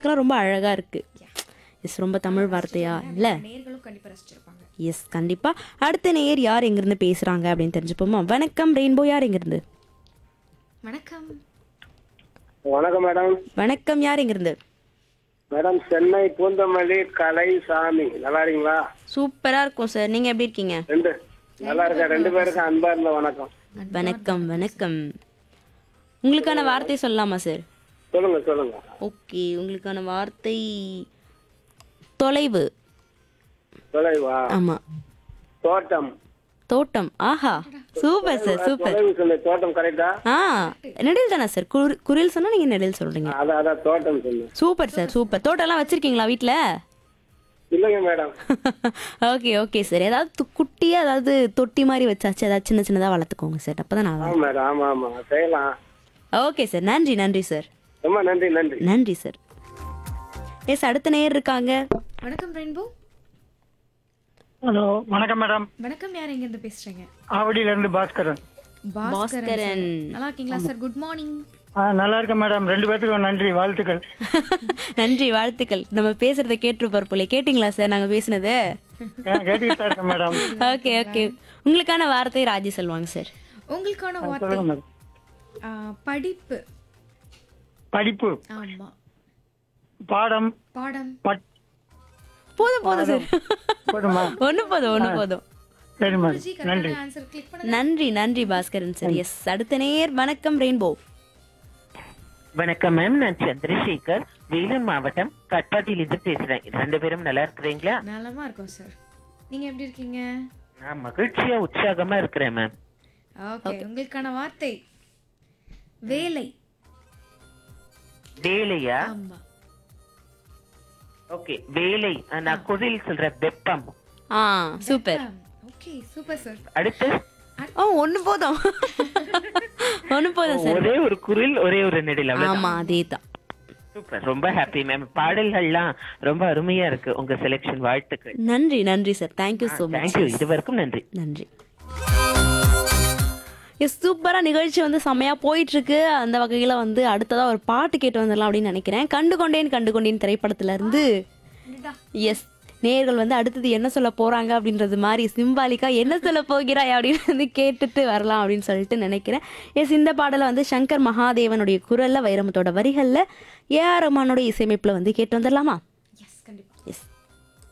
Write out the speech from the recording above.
வார்த்தைலாம் ரொம்ப அழகா இருக்கு எஸ் ரொம்ப தமிழ் வார்த்தையா இல்ல நேர்களும் கண்டிப்பா ரசிச்சிருப்பாங்க எஸ் கண்டிப்பா அடுத்த நேயர் யார் எங்கிருந்து பேசுறாங்க அப்படின்னு தெரிஞ்சுப்போமா வணக்கம் ரெயின்போ யார் எங்கிருந்து வணக்கம் வணக்கம் மேடம் வணக்கம் யார் எங்கிருந்து மேடம் சென்னை பூந்தமல்லி கலை சாமி நல்லா இருக்கீங்களா சூப்பரா இருக்கும் சார் நீங்க எப்படி இருக்கீங்க ரெண்டு நல்லா இருக்கா ரெண்டு பேருக்கும் அன்பா இருந்த வணக்கம் வணக்கம் வணக்கம் உங்களுக்கான வார்த்தை சொல்லலாமா சார் சொல்லுங்க சொல்லுங்க ஓகே உங்களுக்கான வார்த்தை தொலைவு தொலைவா ஆமா தோட்டம் தோட்டம் ஆஹா சூப்பர் சார் சூப்பர் தொலைவு சொல்லு தோட்டம் கரெக்டா ஆ நெடில் தானே சார் குரு குரில் சொன்னா நீங்க நெடில் சொல்றீங்க அதான் அதான் தோட்டம் சொல்லு சூப்பர் சார் சூப்பர் தோட்டம்லாம் வச்சிருக்கீங்களா வீட்ல இல்லைங்க மேடம் ஓகே ஓகே சார் ஏதாவது து- குட்டியா ஏதாவது தொட்டி மாதிரி வச்சாச்சு ஏதாவது சின்ன சின்னதா வளர்த்துக்கோங்க சார் அப்பதான் நல்லா ஆமா மேடம் ஆமா ஆமா செய்யலாம் ஓகே சார் நன்றி நன்றி சார் ரொம்ப நன்றி நன்றி நன்றி சார் எஸ் அடுத்த நேயர் இருக்காங்க வணக்கம் ரெயின்போ ஹலோ வணக்கம் மேடம் வணக்கம் யார் எங்க இருந்து பேசுறீங்க ஆவடியில இருந்து பாஸ்கரன் பாஸ்கரன் நல்லா இருக்கீங்களா சார் குட் மார்னிங் ஆ, நல்லா இருக்கேன் மேடம் ரெண்டு பேத்துக்கும் நன்றி வாழ்த்துக்கள் நன்றி வாழ்த்துக்கள் நம்ம பேசுறத கேட்டுருப்பார் போல கேட்டிங்களா சார் நாங்க பேசுனது ஆ, கேட்டுக்கிட்டு தான் இருக்கேன் மேடம் ஓகே ஓகே உங்களுக்கான வார்த்தை ராஜி சொல்லுவாங்க சார் உங்களுக்கான வார்த்தை சொல்லுங்க மேடம் ஆ, படிப்பு படிப்பு ஆமா பாடம் பாடம் பட் போதும் போதும் சார் போதுமா ஒண்ணு போதும் ஒண்ணு போதும் சரி மேடம் ஜி கரெக்டான ஆன்சர் கிளிக் பண்ணுங்க நன்றி நன்றி பாஸ்கரன் சார் எஸ் அடுத்த நேயர் வணக்கம் ரெயின்போ வணக்கம் மேம் நான் சந்திரசேகர் வேலூர் மாவட்டம் கட்பாட்டிலிருந்து பேசுறேன் ரெண்டு பேரும் நல்லா இருக்கிறீங்களா நலமா இருக்கும் சார் நீங்க எப்படி இருக்கீங்க நான் மகிழ்ச்சியா உற்சாகமா இருக்கிறேன் மேம் ஓகே உங்களுக்கான வார்த்தை வேலை வேலையா ஆமா ஓகே வேலை அஹ், நான் குரில் சொல்றேன் வெப்பம் ஆ சூப்பர் ஓகே சூப்பர் சார் அடுத்து ஓ ஒண்ணு போதும் ஒண்ணு போதும் சார் ஒரே ஒரு குரில் ஒரே ஒரு நெடில் அவ்வளவுதான் ஆமா அதே தான் சூப்பர் ரொம்ப ஹாப்பி மேம் பாடல்கள்லாம் ரொம்ப அருமையா இருக்கு உங்க செலெக்ஷன் வாழ்த்துக்கள் நன்றி நன்றி sir thank you so much thank you இது வரைக்கும் நன்றி நன்றி எஸ் சூப்பராக நிகழ்ச்சி வந்து செம்மையாக போயிட்டு இருக்கு அந்த வகையில் வந்து அடுத்ததாக ஒரு பாட்டு கேட்டு வந்துடலாம் அப்படின்னு நினைக்கிறேன் கண்டு கொண்டேன் கண்டு கொண்டேன் திரைப்படத்துல இருந்து எஸ் நேர்கள் வந்து அடுத்தது என்ன சொல்ல போறாங்க அப்படின்றது மாதிரி சிம்பாலிக்கா என்ன சொல்ல போகிறாய் அப்படின்னு வந்து கேட்டுட்டு வரலாம் அப்படின்னு சொல்லிட்டு நினைக்கிறேன் எஸ் இந்த பாடலை வந்து சங்கர் மகாதேவனுடைய குரல்ல வைரமுத்தோட வரிகள்ல ஏஆர் ரஹ்மானோட இசையமைப்புல வந்து கேட்டு வந்துடலாமா எஸ் கண்டிப்பா எஸ்